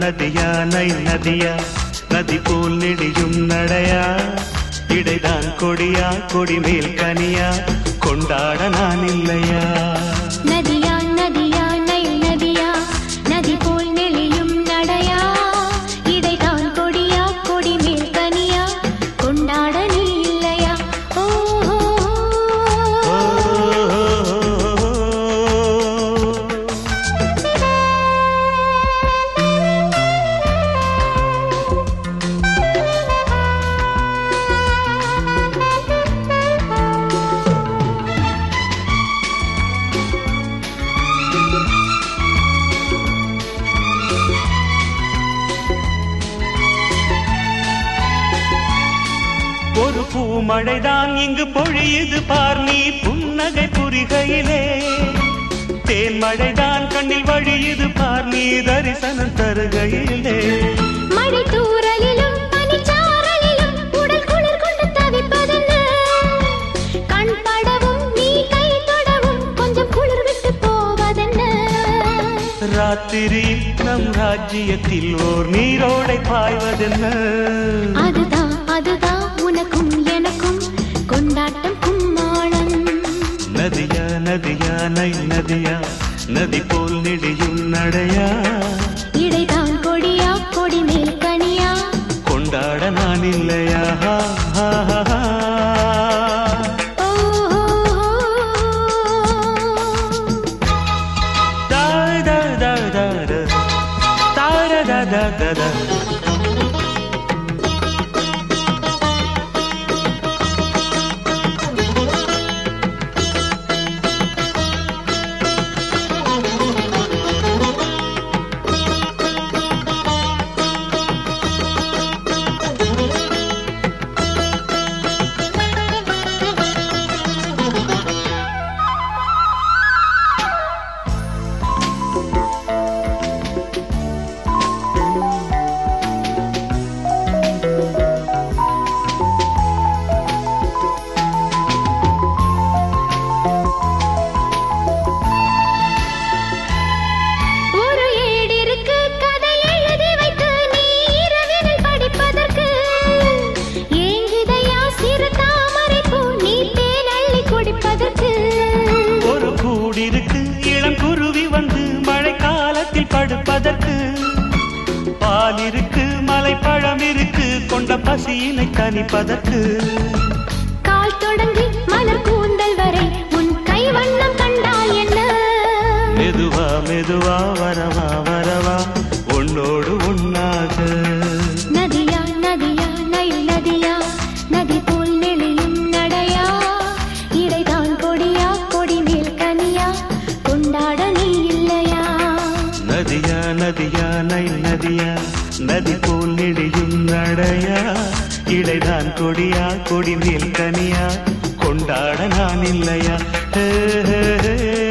நதியா நை நதியா நதி போல் நெடியும் நடையா இடைதான் கொடியா கொடி மேல் கனியா கொண்டாட நான் இல்லையா நதியா நதியா நை நதியா நதி போல் நெளியும் நடையா இடைதான் கொடியா கொடி மேல் கனியா கொண்டாட நீ இல்லையா ஓ ஓ, ஒரு பூமழைதான் இங்கு பொழியுது பார் நீ புன்னகை புரிகையிலே தேன்மழைதான் கண்ணில் வழியுது பார் நீ தரிசனம் தருகையிலே மழை தூறலிலும் பனிச்சாரலிலும் உடல் குளிர் கொண்டு தவிப்பதென்ன கண் படவும் நீ கை தொடவும் கொஞ்சம் குளிர் விட்டு போவதென்ன ராத்திரி நம் ராஜ்யத்தில் ஓர் நீரோடை பாய்வதென்ன அதுதான் அதுதான் உனக்கும் எனக்கும் கொண்டாட்டம் கும்மாளம் நதியா நதியா நை நதியா நதி போல் நெடியும் நடையா இடைதான் கொடியா கொடி மேல் கனியா கொண்டாட நான் இல்லையா ஹா, ஹா, ஹா, ஹா. ஓ Da da da da da. Da da da da da da. ஒரு ஏடிருக்கு கதை எழுதி வைத்து நீ இரவினில் படிப்பதற்கு ஏங்குதையா சிறு தாமரை பூ நீ தேன் அள்ளி குடிப்பதற்கு ஒரு கூடிருக்கு இளம் குருவி வந்து மழைக்காலத்தில் படுப்பதற்கு பால் இருக்கு மலைப்பழம் இருக்கு கொண்ட பசியினை தணிப்பதற்கு கால் தொடங்கி மலர் கூந்தல் வரை உன் கை வண்ணம் கண்டால் என்ன மெதுவா மெதுவா வரவா வரவா உன்னோடு உன்னாக நதியா நதியா நை நதியா நதி போல் நெளியும் நடையா இடைதான் கொடியா கொடி மேல் கனியா கொண்டாட நீ இல்லையா நதியா நதியா நை நதியா நதி போல் நெடியும் நடையா இடைதான் கொடியா கொடி மேல் கனியா கொண்டாட நான் இல்லையா ஹே, ஹே, ஹே.